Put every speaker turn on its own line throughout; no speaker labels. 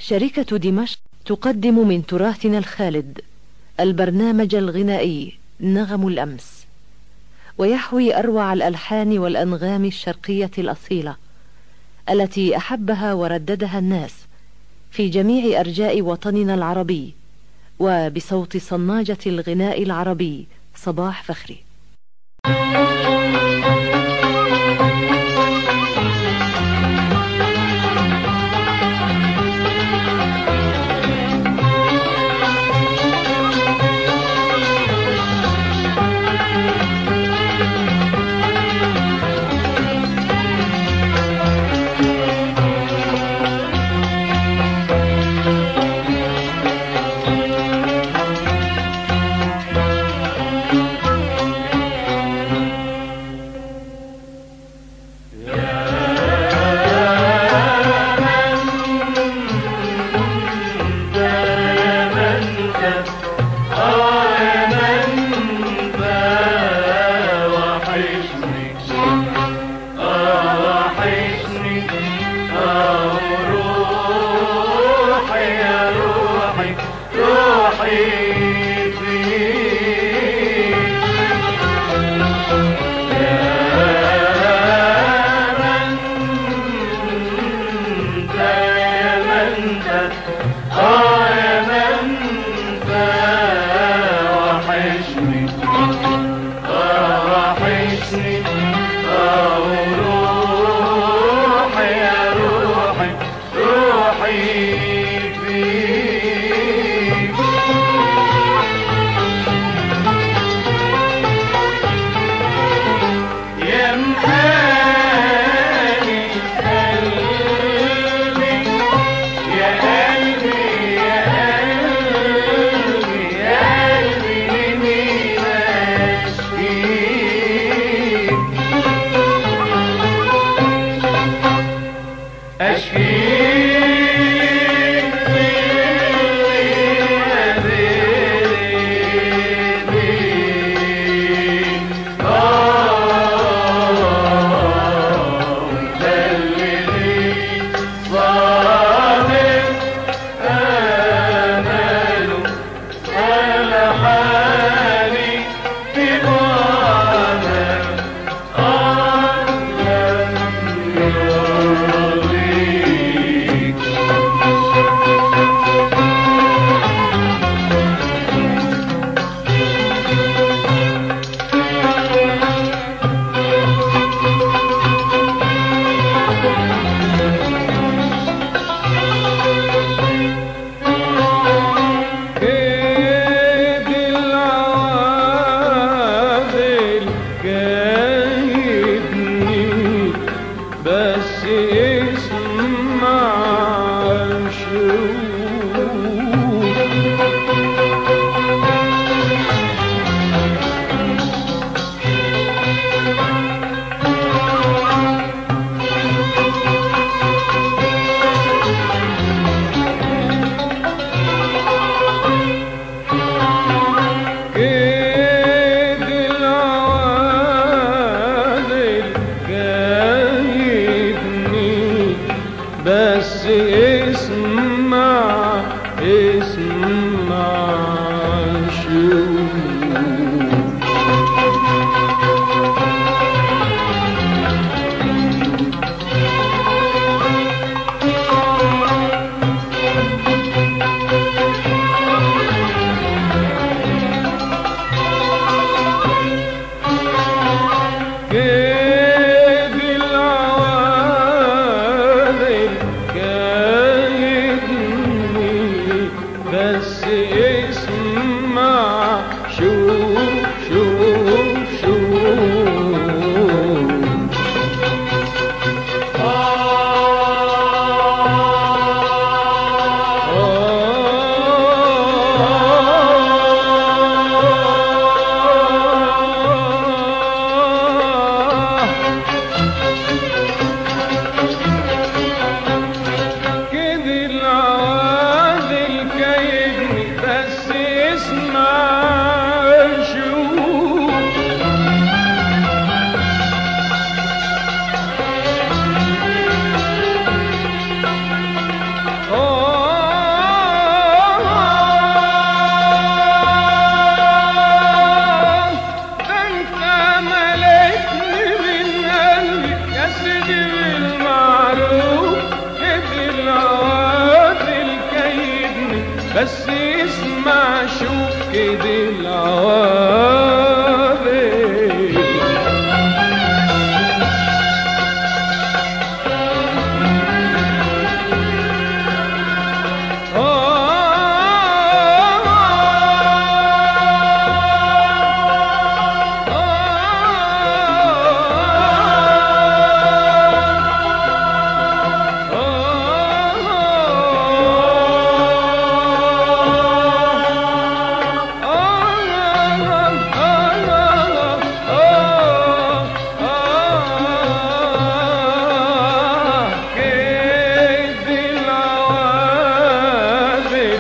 شركة دمشق تقدم من تراثنا الخالد البرنامج الغنائي نغم الأمس ويحوي أروع الألحان والأنغام الشرقية الأصيلة التي أحبها ورددها الناس في جميع أرجاء وطننا العربي وبصوت صناجة الغناء العربي صباح فخري
بس اسمع شوف كده العوابي كيد العوازل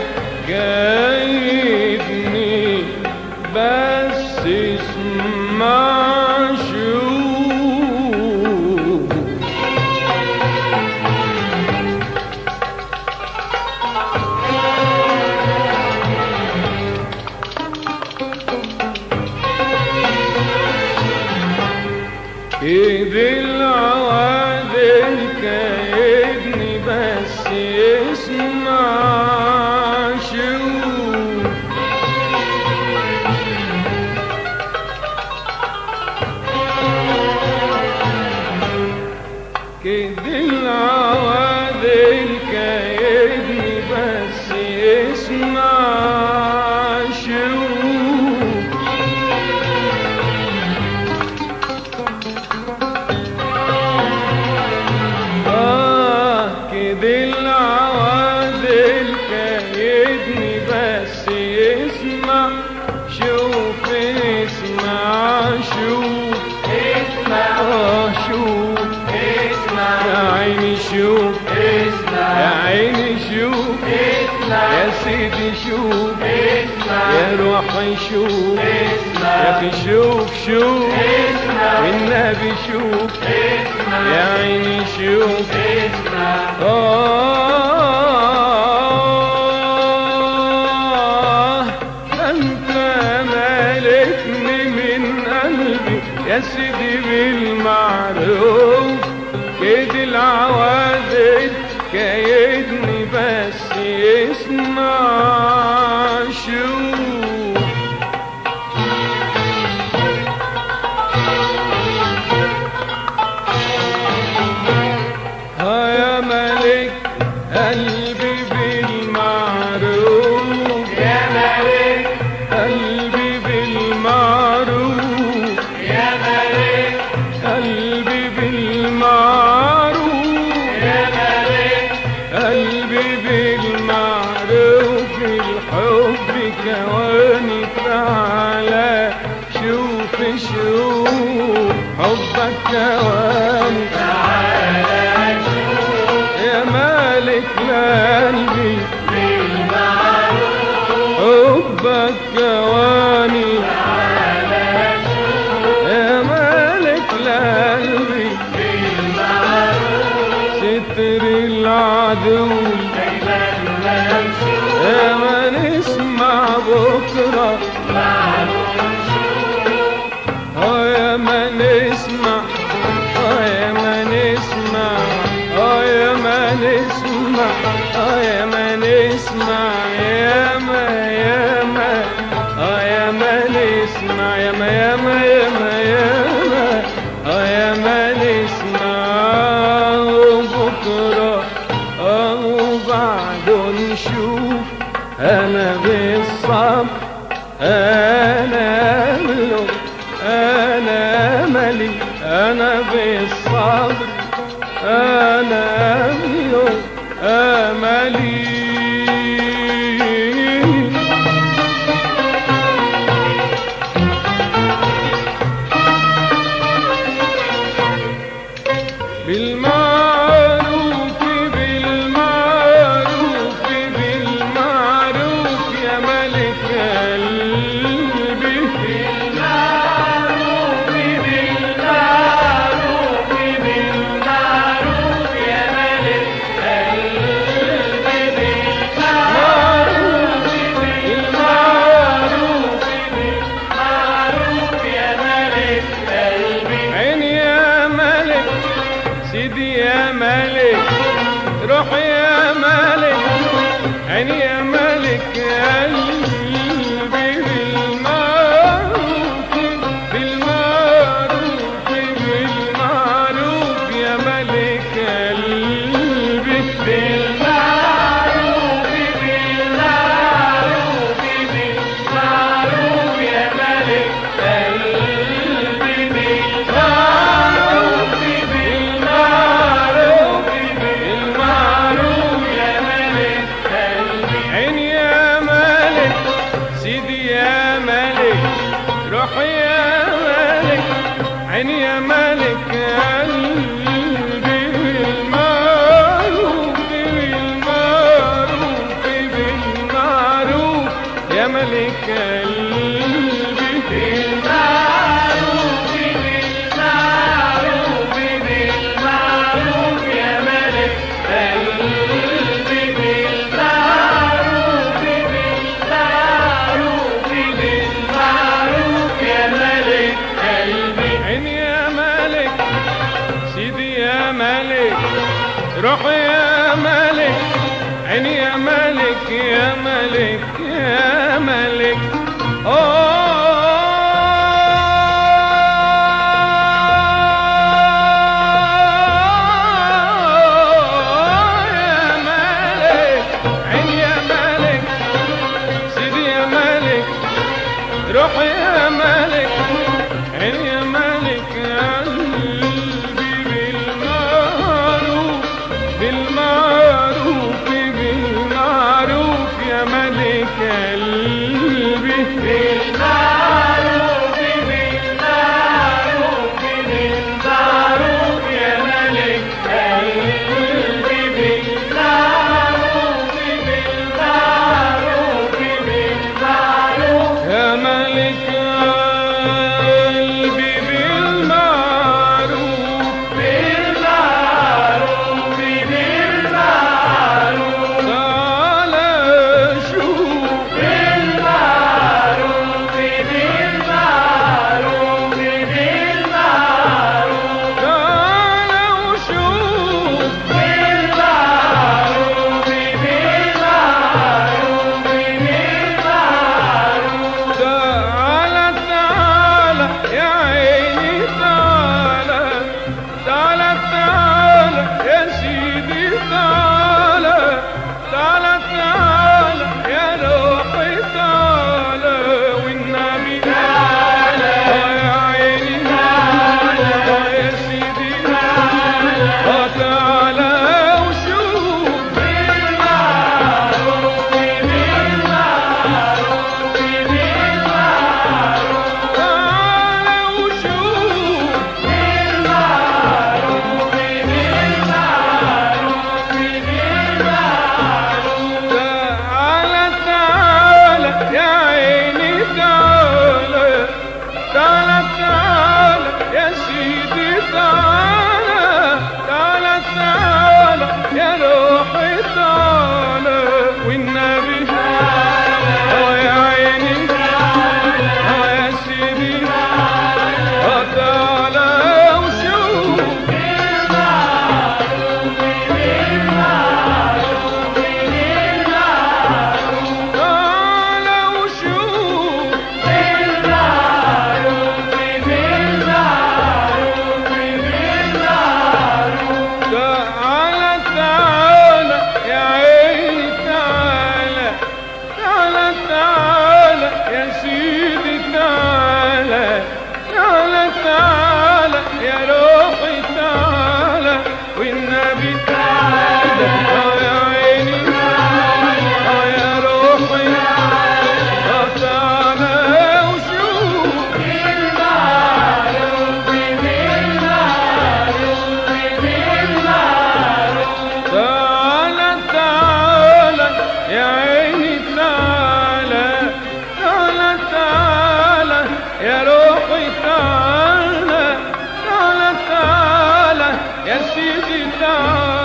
جايبني بس اسمع شوف ايد العوادل كايدني بس اسمع شوف كيد العوادل كايدني بس اسمع شوف آه كده العوادل كايدني بس اسمع شوف اسمع شوف اسمع آه شوف اسمع يا عيني شوف اسمع يا عيني شوف اسمع يا سيدي شوف اسمع يا روحي شوف اسمع يا اخي شوف شوف اسمع والنبي شوف اسمع يا عيني شوف آه أنت مالكني من قلبي يا سيدي بالمعروف كيد العوادل كايدني بس اسمع شوف ها يا ملك قلبي بالمعروف يا ملك قلبي بالمعروف يا ملك قلبي بالمعروف يا ملك قلبي بالمعروف الحب كواني تعالى شوف شوف حبك كواني يا مالك قلبي حبك جواني يا مالك قلبي ستر العدو يا ما نسمع بكره اه يا ما نسمع اه يا ما نسمع اه يا ما نسمع اه يا ما نسمع يا ما يا ما اه يا ما نسمع يا ما يا ما يا ما يا ما اه يا ما نسمع وبكره اه وبعده نشوف انا بالصبر انا ملك انا ملي انا بالصبر انا ملك املي بالمعروف بالمعروف بالمعروف يا ملك قلبي بالمعروف بالمعروف بالمعروف يا ملك قلبي بالمعروف بالمعروف بالمعروف يا ملك قلبي عيني يا ملك سيدي يا ملك روح يا ملك عيني يا ملك ملك قلبي بالمعروف بالمعروف بالمعروف يا ملك قلبي بالمعروف بالمعروف بالمعروف يا ملك قلبي عين يا ملك سيدي يا ملك روح يا ملك عين يا ملك يا ملك يا ملك أوه يا ملك عين يا ملك سيدي يا ملك روح يا ملك عين يا ملك قلبي بالمعروف بالمعروف بالمعروف يا ملك قلبي بالمعروف بالمعروف بالمعروف يا ملك قلبي بالمعروف بالمعروف بالمعروف يا ملك قلبي بالمعروف بالمعروف بالمعروف تعالى شوف بالمعروف بالمعروف بالمعروف تعالى وشوف بالمعروف بالمعروف بالمعروف تعالى تعالى يا عيني تعالى تعالى تعالى يا سيدي تعالى تعالى تعالى يا روحي تعالى والنبي تعالى يا عيني تعالى يا سيدي تعالى تعالى وشوف بالمعروف بالمعروف بالمعروف تعالى وشوف بالمعروف بالمعروف بالمعروف تعالى تعالى يا عيني تعالى تعالى تعالى يا سيدي تعالى تعالى تعالى يا روحي تعالى والنبي اه يا عيني اه يا سيدي اه تعالى وشوف تعالى وشوف تعالى تعالى يا عيني تعالى تعالى تعالى يا سيدي تعالى تعالى تعالى يا روحي تعالى والنبي تعالى آه يا عيني آه يا روحي آه تعالى وشوف تعالى تعالى يا عيني تعالى تعالى تعالى يا روحي تعالى تعالى تعالى يا سيدي تعالى